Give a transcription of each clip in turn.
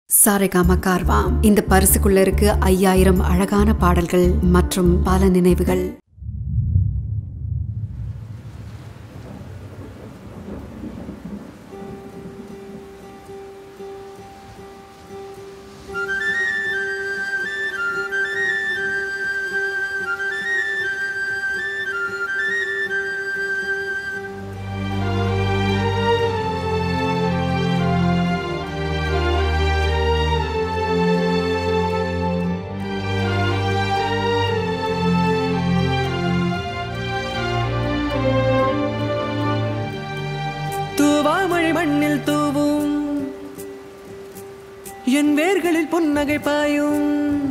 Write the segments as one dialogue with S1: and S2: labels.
S1: சாரேகாமா கார்வா இந்த பரிசுக்குள்ள இருக்கு ஐயாயிரம் அழகான பாடல்கள் மற்றும் பல நினைவுகள்
S2: தூவாமழை மண்ணில் தூவும் என் வேர்களில் புன்னகை பாயும்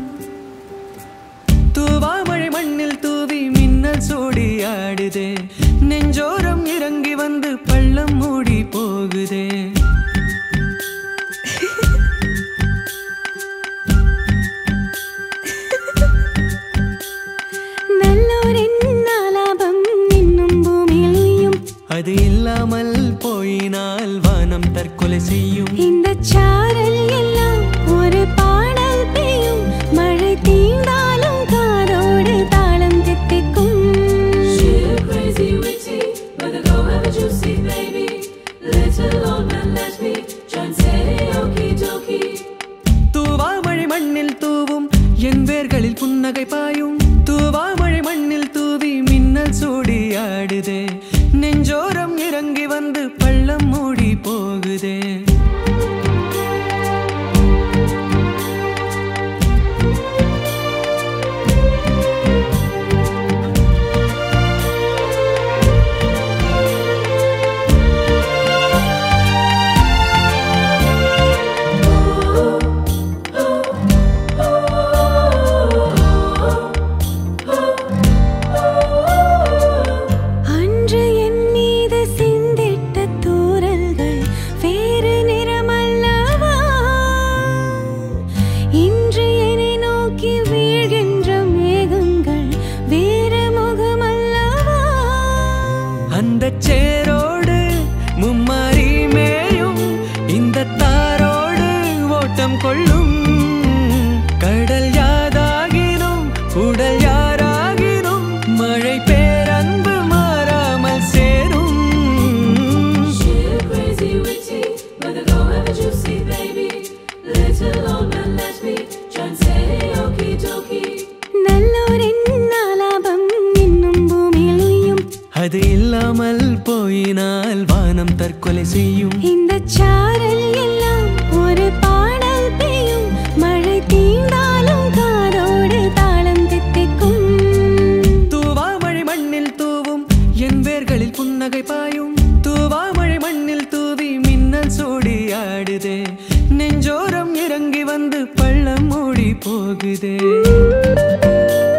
S2: தூவாமழை மண்ணில் தூவி மின்னல் சூடி ஆடுதே நெஞ்சோரம் இறங்கி வந்து பள்ளம் மூடி போகுதே
S3: நல்லோரின் ஆலாபம் இன்னும் பூமியிலும்
S2: அது இல்லாமல் போயினால் வானம் தற்கொலை செய்யும்
S3: இந்த சாரல் எல்லாம் ஒரு பாடல் பெய்யும் மழை தீண்டாலும் காதோடு தாளம் தித்திக்கும்
S4: Sheer crazy witty, but the go have a juicy baby. Little old man, let me try and say okie dokie.
S2: தூவாமழை மண்ணில் தூவும் என் வேர்களில் புன்னகை பாயும் தூவாமழை மண்ணில் தூவி மின்னல் சூடி ஆடுதே நெஞ்சோரம் இறங்கி வந்து பள்ளம் மூடி போகுதே
S3: அன்று என் மீது சிந்திட்ட தூறல்கள் வேறு நிறமல்லவா இன்று என்னை நோக்கி வீழ்கின்ற மேகங்கள் வேறு முகமல்லவா
S2: அந்த சேரோடு மும்மாரி மேயும் இந்த தாரோடு ஓட்டம் கொள்ளும் கடல் யாதாகினும் உடல் யாராகினும் மழை பேரன்பு மாறாமல் சேரும்
S4: Sheer crazy witty, but the go have a juicy baby. Little old man, let me try and say okie dokie.
S3: நல்லோரின் ஆலாபம் இன்னும் பூமியில் உய்யும்
S2: அது இல்லாமல் போயினால் வானம் தற்கொலை செய்யும்
S3: இந்த சாரல் எல்லாம் ஒரு பாடல் பெய்யும் மழை தீண்டாலும் காதோடு தாளம் தித்திக்கும்
S2: தூவாமழை மண்ணில் தூவும் என் வேர்களில் புன்னகை பாயும் தூவாமழை மண்ணில் தூவி மின்னல் சூடி ஆடுதே நெஞ்சோரம் இறங்கி வந்து பள்ளம் மூடி போகுதே